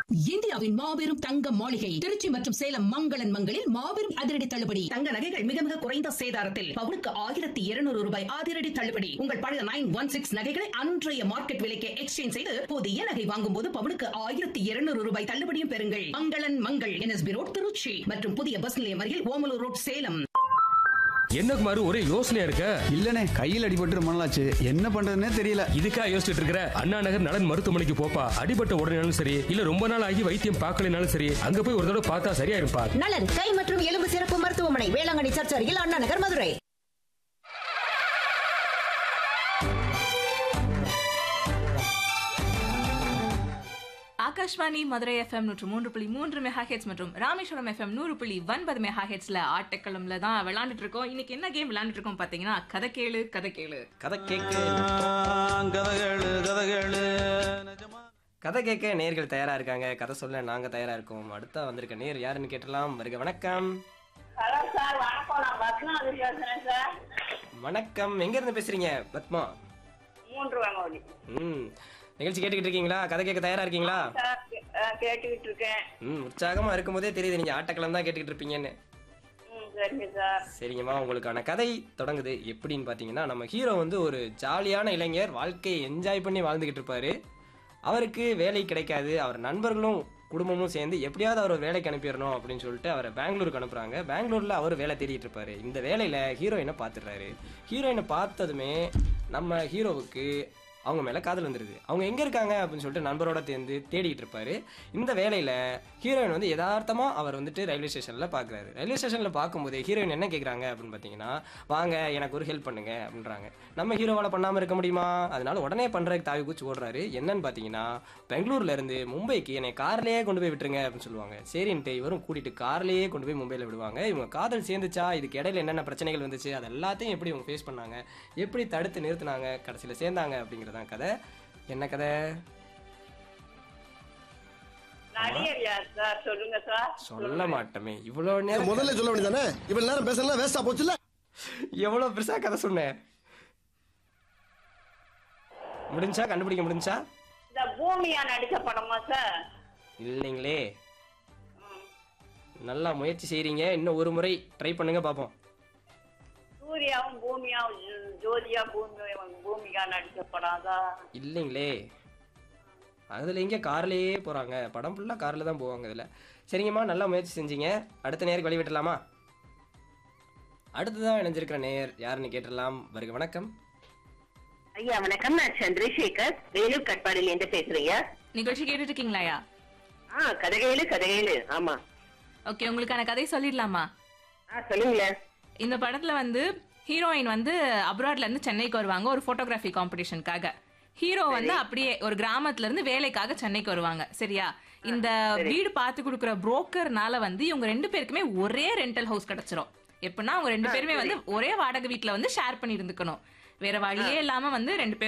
இந்தியாவின் மாபெரும் தங்க மாளிகை திருச்சி மற்றும் சேலம் மங்களன் மங்களில் மாபெரும் அதிரடி தள்ளுபடி தங்க நகைகள் மிக மிக குறைந்த சேதாரத்தில் பவுனுக்கு ஆயிரத்தி இருநூறு ரூபாய் அதிரடி தள்ளுபடி உங்கள் பழைய நைன் ஒன் சிக்ஸ் நகைகளை அன்றைய மார்க்கெட் விலைக்கு எக்ஸ்சேஞ்ச் செய்து புதிய நகை வாங்கும் போது பவுனுக்கு ஆயிரத்தி இருநூறு ரூபாய் தள்ளுபடியும் பெறுங்கள் மங்களன் மங்கள் என்எஸ்பி ரோட் திருச்சி மற்றும் புதிய பஸ் நிலையம் அருகில் ஓமலூர் ரோட் சேலம் என்ன குமாரு ஒரே யோசனையா இருக்க இல்லனே கையில் அடிபட்டு ரொம்ப நாளாச்சு என்ன பண்றதுன்னே தெரியல இதுக்கா யோசிச்சுட்டு இருக்கிற அண்ணா நகர் நலன் மருத்துவமனைக்கு போப்பா அடிபட்ட உடனேனாலும் சரி இல்ல ரொம்ப நாள் ஆகி வைத்தியம் பார்க்கலனாலும் சரி அங்க போய் ஒரு தடவை பார்த்தா சரியா இருப்பா நலன் கை மற்றும் எலும்பு சிறப்பு மருத்துவமனை வேளாங்கண்ணி சர்ச் அருகில் அண்ணா நகர் மதுரை ஆகாஷ்வாணி மதுரை எஃப்எம் நூற்று மூன்று புள்ளி மூன்று மெகா ஹெட்ஸ் மற்றும் ராமேஸ்வரம் எஃப்எம் நூறு புள்ளி ஒன்பது மெகா ஹெட்ஸ்ல ஆட்டக்களம்ல தான் விளையாண்டுட்டு இருக்கோம் இன்னைக்கு என்ன கேம் விளையாண்டுட்டு இருக்கோம் பாத்தீங்கன்னா கதை கேளு கதை கேளு கதை கேட்க கதைகளு கதைகளு நிஜமா கதை கேட்க நேர்கள் தயாரா இருக்காங்க கதை சொல்ல நாங்க தயாரா இருக்கோம் அடுத்தா வந்திருக்க நேர் யாருன்னு கேட்டலாம் வருக வணக்கம் ஹலோ சார் வணக்கம் நான் பத்மாவதி பேசுறேன் சார் வணக்கம் எங்க இருந்து பேசுறீங்க பத்மா மூன்று வங்கோடி ம் நிகழ்ச்சி கேட்டுக்கிட்டு இருக்கீங்களா கதை கேட்க தயாரா இருக்கீங்களா சார் கே- அஹ், கேட்டுக்கிட்டு இருக்கேன் ம் உற்சாகமா இருக்கும்போதே தெரியுது நீங்க ஆட்டக்களம் தான் கேட்டுக்கிட்டு இருப்பீங்கன்னு ம் சரிங்க சார் சரிங்கம்மா உங்களுக்கான கதை தொடங்குது எப்படின்னு பார்த்தீங்கன்னா நம்ம ஹீரோ வந்து ஒரு ஜாலியான இளைஞர் வாழ்க்கையை என்ஜாய் பண்ணி வாழ்ந்துகிட்டு இருப்பாரு அவருக்கு வேலை கிடைக்காது அவர் நண்பர்களும் குடும்பமும் சேர்ந்து எப்படியாவது அவர் ஒரு வேலைக்கு அனுப்பிடணும் அப்படின்னு சொல்லிட்டு அவரை பெங்களூருக்கு அனுப்புறாங்க பெங்களூர்ல அவர் வேலை தேடிட்டு இருப்பாரு இந்த வேலையில ஹீரோயினை பார்த்துடுறாரு ஹீரோயினை பார்த்ததுமே நம்ம ஹீரோவுக்கு அவங்க மேலே காதல் வந்துடுது அவங்க எங்கே இருக்காங்க அப்படின்னு சொல்லிட்டு நண்பரோட சேர்ந்து தேடிட்டு இருப்பாரு இந்த வேலையில் ஹீரோயின் வந்து யதார்த்தமாக அவர் வந்துட்டு ரயில்வே ஸ்டேஷனில் பார்க்குறாரு ரயில்வே ஸ்டேஷனில் பார்க்கும்போது ஹீரோயின் என்ன கேட்குறாங்க அப்படின்னு பார்த்தீங்கன்னா வாங்க எனக்கு ஒரு ஹெல்ப் பண்ணுங்க அப்படின்றாங்க நம்ம ஹீரோவால் பண்ணாமல் இருக்க முடியுமா அதனால உடனே பண்ணுறதுக்கு தாவி கூச்சி ஓடுறாரு என்னன்னு பார்த்தீங்கன்னா பெங்களூர்ல இருந்து மும்பைக்கு என்னை கார்லேயே கொண்டு போய் விட்டுருங்க அப்படின்னு சொல்லுவாங்க சரின்ட்டு இவரும் கூட்டிட்டு கார்லேயே கொண்டு போய் மும்பையில் விடுவாங்க இவங்க காதல் சேர்ந்துச்சா இதுக்கு இடையில என்னென்ன பிரச்சனைகள் வந்துச்சு அது எல்லாத்தையும் எப்படி இவங்க ஃபேஸ் பண்ணாங்க எப்படி தடுத்து நிறுத்தினாங்க கடைசியில் சேர்ந்தாங்க அப்படிங்கிறதான் கதை என்ன கதை நடிகர் யார் சார் சொல்லுங்க சார் சொல்ல மாட்டோமே இவ்வளோ நேரம் முதல்ல சொல்ல வேண்டியதானே இவ்வளவு நேரம் பேசலாம் வேஸ்டா போச்சுல எவ்வளோ பெருசா கதை சொன்னேன் முடிஞ்சா கண்டுபிடிக்க முடிஞ்சா இந்த பூமியா நடிச்ச படமா சார் இல்லைங்களே நல்லா முயற்சி செய்றீங்க இன்னும் ஒரு முறை ட்ரை பண்ணுங்க பார்ப்போம் சூர்யாவும் பூமியாவும் ஜோ- ஜோதியா பூமி பூமிகா நடிச்ச படம் தான் இல்லைங்களே அதில் எங்கே கார்லேயே போகிறாங்க படம் ஃபுல்லாக காரில் தான் போவாங்க இதில் சரிங்கம்மா நல்லா முயற்சி செஞ்சீங்க அடுத்த நேருக்கு வழி விட்டுலாமா அடுத்ததான் இணைஞ்சிருக்கிற நேர் யாருன்னு கேட்டுடலாம் வருக வணக்கம் ஐயா வணக்கம் நான் சந்திரசேகர் வேலூர் கட்பாடியில இருந்து பேசுறீங்க நிகழ்ச்சி கேட்டுட்டு இருக்கீங்களாயா ஆ கதகையிலு கதகையிலு ஆமா ஓகே உங்களுக்கான கதை சொல்லிடலாமா ஆ சொல்லுங்களேன் இந்த படத்துல வந்து ஹீரோயின் வந்து அப்ராட்ல இருந்து சென்னைக்கு வருவாங்க ஒரு போட்டோகிராஃபி காம்படிஷனுக்காக ஹீரோ வந்து அப்படியே ஒரு கிராமத்துல இருந்து வேலைக்காக சென்னைக்கு வருவாங்க சரியா இந்த வீடு பார்த்து கொடுக்குற புரோக்கர்னால வந்து இவங்க ரெண்டு பேருக்குமே ஒரே ரெண்டல் ஹவுஸ் கிடைச்சிரும் எப்படின்னா அவங்க ரெண்டு பேருமே வந்து ஒரே வாடகை வீட்ல வந்து ஷேர் பண்ணி இருந்துக்கணும் வேற வழியே இல்லாம வந்து ரெண்டு பேரும்